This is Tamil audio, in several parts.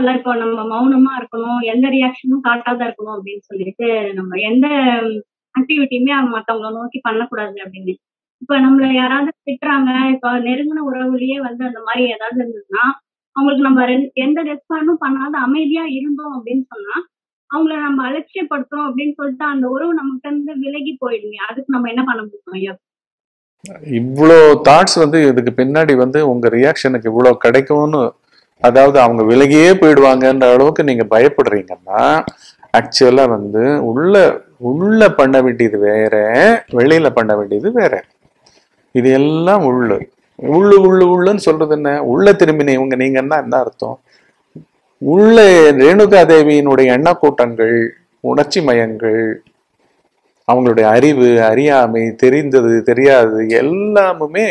சொல்றோம்ல இப்போ நம்ம மௌனமா இருக்கணும் எந்த ரியாக்ஷனும் காட்டாத இருக்கணும் அப்படின்னு சொல்லிட்டு நம்ம எந்த ஆக்டிவிட்டியுமே மத்தவங்கள நோக்கி பண்ணக்கூடாது அப்படின்னு இப்ப நம்மள யாராவது திட்டுறாங்க இப்ப நெருங்கின உறவுலயே வந்து அந்த மாதிரி ஏதாவது இருந்ததுன்னா அவங்களுக்கு நம்ம ரெண்- எந்த ரெஸ்பாண்டும் பண்ணாத அமைதியா இருந்தோம் அப்படின்னு சொன்னா அவங்கள நம்ம அலட்சியப்படுத்துறோம் அப்படின்னு சொல்லிட்டு அந்த உறவு நமக்கு இருந்து விலகி போயிடுங்க அதுக்கு நம்ம என்ன பண்ண முடியும் ஐயா இவ்வளோ தாட்ஸ் வந்து இதுக்கு பின்னாடி வந்து உங்க ரியாக்ஷனுக்கு இவ்வளோ கிடைக்கும்னு அதாவது அவங்க விலகியே போயிடுவாங்கன்ற அளவுக்கு நீங்க பயப்படுறீங்கன்னா ஆக்சுவலா வந்து உள்ள உள்ள பண்ண வேண்டியது வேற வெளியில பண்ண வேண்டியது வேற இது எல்லாம் உள்ளு உள்ளு உள்ளு உள்ளுன்னு சொல்றது என்ன உள்ள திரும்பின இவங்க நீங்கன்னா என்ன அர்த்தம் உள்ள ரேணுகா தேவியினுடைய எண்ணக்கூட்டங்கள் உணர்ச்சி மயங்கள் அவங்களுடைய அறிவு அறியாமை தெரிந்தது தெரியாது எல்லாமுமே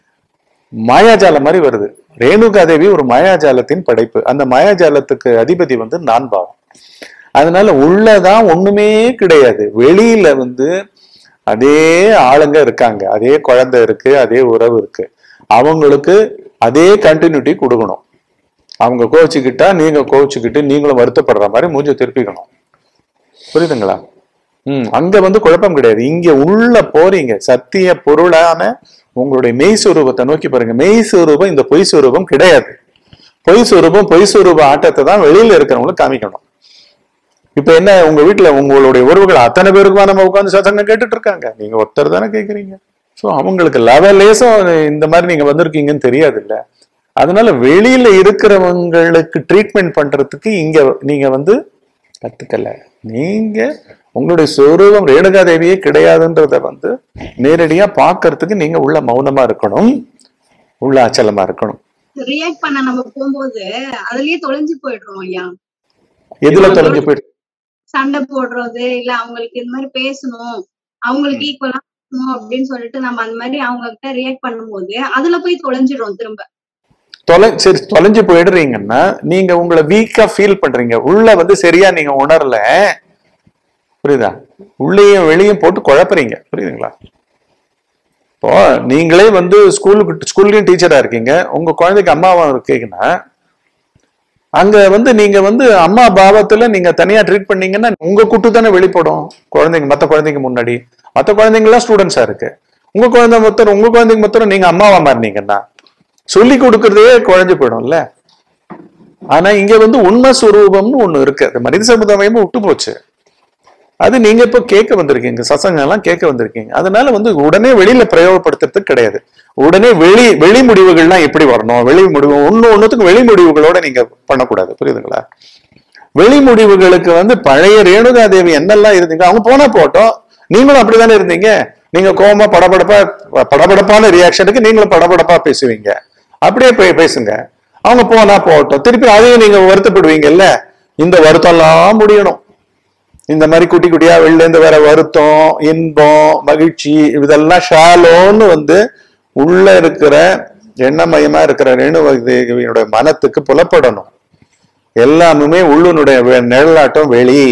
மாயாஜாலம் மாதிரி வருது ரேணுகா தேவி ஒரு மாயாஜாலத்தின் படைப்பு அந்த மாயாஜாலத்துக்கு அதிபதி வந்து நான் பாவம் அதனால உள்ளதான் ஒண்ணுமே கிடையாது வெளியில வந்து அதே ஆளுங்க இருக்காங்க அதே குழந்தை இருக்கு அதே உறவு இருக்கு அவங்களுக்கு அதே கண்டினியூட்டி கொடுக்கணும் அவங்க கோச்சிக்கிட்டா நீங்க கோச்சிக்கிட்டு நீங்களும் வருத்தப்படுற மாதிரி மூஞ்ச திருப்பிக்கணும் புரியுதுங்களா ம் அங்க வந்து குழப்பம் கிடையாது இங்க உள்ள போறீங்க சத்திய பொருளான உங்களுடைய மெய் சுரூபத்தை நோக்கி பாருங்க மெய் சுரூபம் இந்த பொய் சுரூபம் கிடையாது பொய் சுரூபம் பொய் சுரூப ஆட்டத்தை தான் வெளியில இருக்கிறவங்களுக்கு காமிக்கணும் இப்ப என்ன உங்க வீட்டுல உங்களுடைய உறவுகள் அத்தனை பேருக்குமா நம்ம உட்காந்து சத்தங்க கேட்டுட்டு இருக்காங்க நீங்க ஒருத்தர் தானே கேக்குறீங்க சோ அவங்களுக்கு லெவலேசம் இந்த மாதிரி நீங்க வந்திருக்கீங்கன்னு தெரியாது இல்ல அதனால வெளியில இருக்கிறவங்களுக்கு ட்ரீட்மெண்ட் பண்றதுக்கு இங்க நீங்க வந்து கத்துக்கல நீங்க உங்களுடைய சொரூபம் ரேணுகா தேவியே கிடையாதுன்றத வந்து நேரடியா பார்க்கறதுக்கு நீங்க உள்ள மௌனமா இருக்கணும் உள்ள அச்சலமா இருக்கணும் ரியாக்ட் பண்ண நம்ம போகும்போது அதுலயே தொலைஞ்சு போயிடுறோம் ஐயா எதுல தொலைஞ்சு போயிட்டு சண்டை போடுறது இல்ல அவங்களுக்கு இந்த மாதிரி பேசணும் அவங்களுக்கு ஈக்குவலா பேசணும் அப்படின்னு சொல்லிட்டு நம்ம அந்த மாதிரி அவங்க கிட்ட ரியாக்ட் பண்ணும்போது அதுல போய் தொலைஞ்சிடும் திரும்ப தொலை சரி தொலைஞ்சு போயிடுறீங்கன்னா நீங்க உங்களை வீக்கா ஃபீல் பண்றீங்க உள்ள வந்து சரியா நீங்க உணரல புரியுதா உள்ளேயும் வெளியும் போட்டு குழப்புறீங்க புரியுதுங்களா இப்போ நீங்களே வந்து ஸ்கூலுக்கு ஸ்கூல்லயும் டீச்சரா இருக்கீங்க உங்க குழந்தைக்கு அம்மாவா இருக்கீங்கன்னா அங்க வந்து நீங்க வந்து அம்மா பாவத்துல நீங்க தனியா ட்ரீட் பண்ணீங்கன்னா உங்க குட்டு தானே வெளிப்படும் குழந்தைங்க மத்த குழந்தைங்க முன்னாடி மத்த குழந்தைங்க எல்லாம் ஸ்டூடெண்ட்ஸா இருக்கு உங்க குழந்தை மொத்தம் உங்க குழந்தைங்க மொத்தம் நீங்க அம்மாவா மாறினீங்கன்னா சொல்லி கொடுக்கறதே குழஞ்சு போயிடும்ல ஆனா இங்க வந்து உண்மை சுரூபம்னு ஒண்ணு இருக்கு அது மனித சமுதாயமும் விட்டு போச்சு அது நீங்க இப்போ கேட்க வந்திருக்கீங்க சசங்கம் எல்லாம் கேட்க வந்திருக்கீங்க அதனால வந்து உடனே வெளியில பிரயோகப்படுத்துறதுக்கு கிடையாது உடனே வெளி வெளி முடிவுகள்லாம் எப்படி வரணும் வெளி முடிவு ஒண்ணு ஒண்ணுத்துக்கும் வெளி முடிவுகளோட நீங்க பண்ணக்கூடாது புரியுதுங்களா வெளி முடிவுகளுக்கு வந்து பழைய ரேணுகா தேவி என்னெல்லாம் இருந்தீங்க அவங்க போனா போட்டோம் நீங்களும் அப்படிதானே இருந்தீங்க நீங்க கோவமா படபடப்பா படபடப்பான ரியாக்ஷனுக்கு நீங்களும் படபடப்பா பேசுவீங்க அப்படியே போய் பேசுங்க அவங்க போனா போகட்டும் திருப்பி அதையும் நீங்க வருத்தப்படுவீங்கல்ல இந்த வருத்தம்லாம் முடியணும் இந்த மாதிரி குட்டி குட்டியா வெளில இருந்து வர வருத்தம் இன்பம் மகிழ்ச்சி இதெல்லாம் ஷாலோன்னு வந்து உள்ள இருக்கிற எண்ணமயமா இருக்கிற ரேணுவ தேவியோட மனத்துக்கு புலப்படணும் எல்லாமுமே உள்ளுனுடைய வெ- நிழலாட்டம் வெளி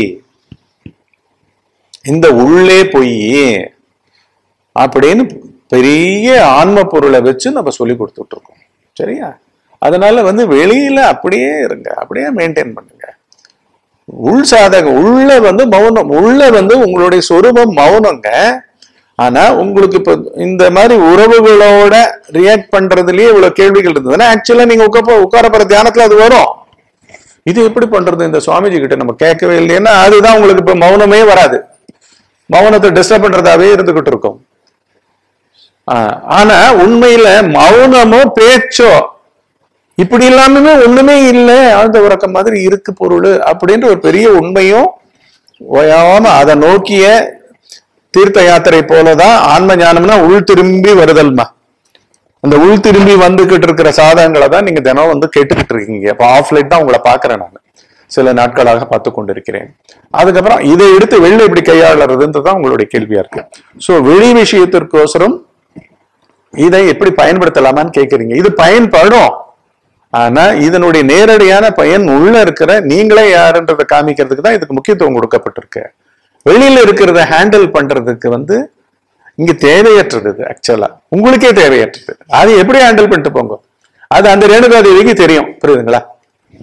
இந்த உள்ளே போய் அப்படின்னு பெரிய ஆன்ம பொருளை வச்சு நம்ம சொல்லி கொடுத்துட்டு இருக்கோம் சரியா அதனால வந்து வெளியில அப்படியே இருங்க அப்படியே மெயின்டைன் பண்ணுங்க உள் சாதகம் உள்ள வந்து மௌனம் உள்ள வந்து உங்களுடைய சொரூபம் மௌனங்க ஆனா உங்களுக்கு இப்ப இந்த மாதிரி உறவுகளோட ரியாக்ட் பண்றதுலயே இவ்வளவு கேள்விகள் இருந்ததுன்னா ஆக்சுவலா நீங்க உட்கார உட்கார போற தியானத்துல அது வரும் இது எப்படி பண்றது இந்த சுவாமிஜி கிட்ட நம்ம கேட்கவே இல்லைன்னா அதுதான் உங்களுக்கு இப்ப மௌனமே வராது மௌனத்தை டிஸ்டர்ப் பண்றதாவே இருந்துகிட்டு இருக்கும் ஆஹ் ஆனா உண்மையில மௌனமோ பேச்சோ இப்படி இல்லாமமே ஒண்ணுமே இல்லை ஆழ்ந்த உறக்கம் மாதிரி இருக்கு பொருள் அப்படின்ற ஒரு பெரிய உண்மையும் ஓயாம அதை நோக்கிய தீர்த்த யாத்திரை போலதான் ஆன்ம ஞானம்னா உள் திரும்பி வருதல்மா அந்த உள் திரும்பி வந்துகிட்டு இருக்கிற சாதகங்களை தான் நீங்க தினம் வந்து கேட்டுக்கிட்டு இருக்கீங்க இப்போ ஆஃப் லைட் தான் உங்களை பாக்குறேன் நான் சில நாட்களாக பார்த்து கொண்டிருக்கிறேன் அதுக்கப்புறம் இதை எடுத்து வெளில எப்படி கையாளுறதுன்றது தான் உங்களுடைய கேள்வியா இருக்கு சோ வெளி விஷயத்திற்கோசரம் இதை எப்படி பயன்படுத்தலாமான்னு கேக்குறீங்க இது பயன்படும் ஆனா இதனுடைய நேரடியான பயன் உள்ள இருக்கிற நீங்களே யாருன்றதை காமிக்கிறதுக்கு தான் இதுக்கு முக்கியத்துவம் கொடுக்கப்பட்டிருக்கு வெளியில இருக்கிறத ஹேண்டில் பண்றதுக்கு வந்து இங்க தேவையற்றது இது ஆக்சுவலா உங்களுக்கே தேவையற்றது அது எப்படி ஹேண்டில் பண்ணிட்டு போங்க அது அந்த ரேணுகா தேவிக்கு தெரியும் புரியுதுங்களா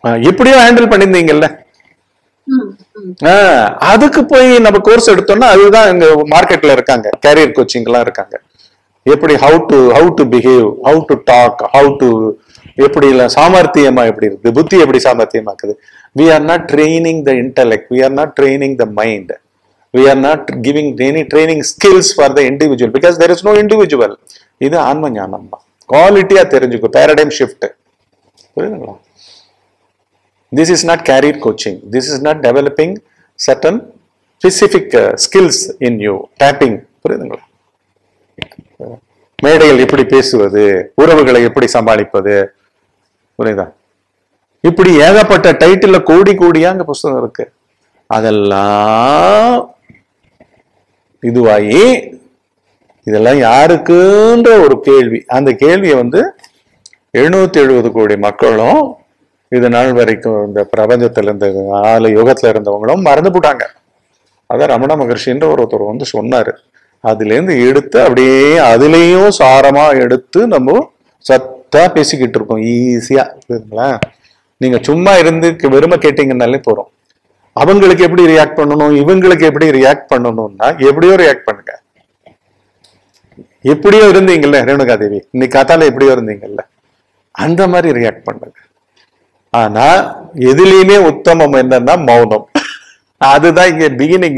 அஹ் எப்படியோ ஹேண்டில் பண்ணியிருந்தீங்கல்ல ம், ம். ஆஹ் அதுக்கு போய் நம்ம கோர்ஸ் எடுத்தோம்னா அதுதான் இங்க மார்க்கெட்ல இருக்காங்க கேரியர் கோச்சிங் எல்லாம் இருக்காங்க எப்படி how to how to behave how to talk how to எப்படி இல்ல சாமர்த்தியமா எப்படி இருக்குது புத்தி எப்படி சாமர்த்தியமாக்குது we are not training the intellect we are not training the mind we are not giving any training skills for the individual because there is no individual இது ஆன்ம ஞானம் தான் குவாலிட்டியா தெரிஞ்சுக்கும் பேரடைம் ஷிஃப்ட் புரியுதுங்களா this is not career coaching this is not developing certain specific uh, skills in you tapping புரியுதுங்களா மேடைகள் எப்படி பேசுவது உறவுகளை எப்படி சமாளிப்பது புரியுதா இப்படி ஏகப்பட்ட டைட்டில்ல கோடி கோடியா அங்க புஸ்தகம் இருக்கு அதெல்லாம் இதுவாகி இதெல்லாம் யாருக்குன்ற ஒரு கேள்வி அந்த கேள்வியை வந்து எழுநூத்தி எழுபது கோடி மக்களும் இது நாள் வரைக்கும் இந்த பிரபஞ்சத்துல இந்த நாலு யுகத்துல இருந்தவங்களும் மறந்து போட்டாங்க அதான் ரமண மகர்ஷின்ற ஒருத்தர் வந்து சொன்னாரு அதுல இருந்து எடுத்து அப்படியே அதுலயும் சாரமா எடுத்து நம்ம சத்தா பேசிக்கிட்டு இருக்கோம் ஈஸியா புரியுதுங்களா நீங்க சும்மா இருந்து வெறுமை கேட்டீங்கன்னாலே போறோம் அவங்களுக்கு எப்படி ரியாக்ட் பண்ணணும் இவங்களுக்கு எப்படி ரியாக்ட் பண்ணணும்னா எப்படியோ ரியாக்ட் பண்ணுங்க எப்படியோ இருந்தீங்கல்ல ரேணுகா தேவி இன்னைக்கு காத்தால எப்படியோ இருந்தீங்கல்ல அந்த மாதிரி ரியாக்ட் பண்ணுங்க ஆனா எதுலயுமே உத்தமம் என்னன்னா மௌனம் அதுதான் இங்க பிகினிங்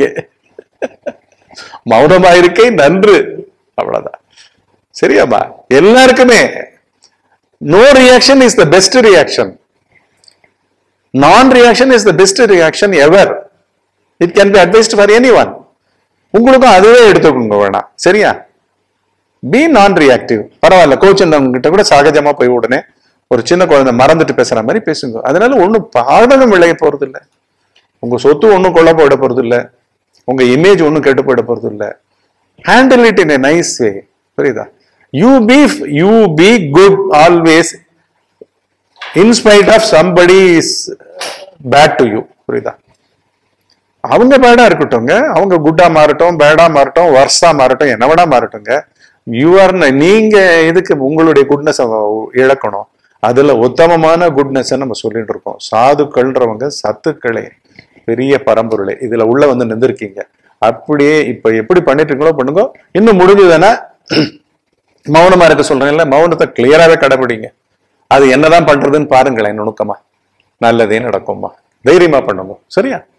மௌனமா இருக்கே நன்று அவ்வளவுதான் சரியாமா எல்லாருக்குமே no reaction is the best reaction non reaction is the best reaction ever it can be advised for anyone உங்களுக்கும் அதுவே எடுத்துக்கோங்க வேணாம் சரியா பி நான் ரியாக்டிவ் பரவாயில்ல கோச் கிட்ட கூட சகஜமா போய் உடனே ஒரு சின்ன குழந்தை மறந்துட்டு பேசுற மாதிரி பேசுங்க அதனால ஒண்ணும் பாதகம் விளைய போறது இல்ல உங்க சொத்து ஒண்ணும் கொல்ல போயிட போறது இல்ல உங்க இமேஜ் ஒண்ணும் கெட்டு போயிட போறது இல்ல handle it in a nice way புரியுதா you be you be good always in spite of somebody is bad to you புரியுதா அவங்க பேடா இருக்கட்டும்ங்க அவங்க குட்டா மாறட்டும் பேடா மாறட்டும் வர்ஸா மாறட்டும் என்ன வேணா மாறட்டும்ங்க யூ ஆர் நீங்க இதுக்கு உங்களுடைய குட்னஸ் இழக்கணும் அதுல உத்தமமான குட்னஸ் நம்ம சொல்லிட்டு இருக்கோம் சாதுக்கள்ன்றவங்க சத்துக்களே பெரிய பரம்பொருளே இதுல உள்ள வந்து நின்றுருக்கீங்க அப்படியே இப்ப எப்படி பண்ணிட்டு இருக்கீங்களோ பண்ணுங்க இன்னும் முடிஞ்சதுன்னா மௌனமா இருக்க சொல்றேன்ல மௌனத்தை கிளியராவே கடைபிடிங்க அது என்னதான் பண்றதுன்னு பாருங்களேன் நுணுக்கமா நல்லதே நடக்கும்மா தைரியமா பண்ணுங்க சரியா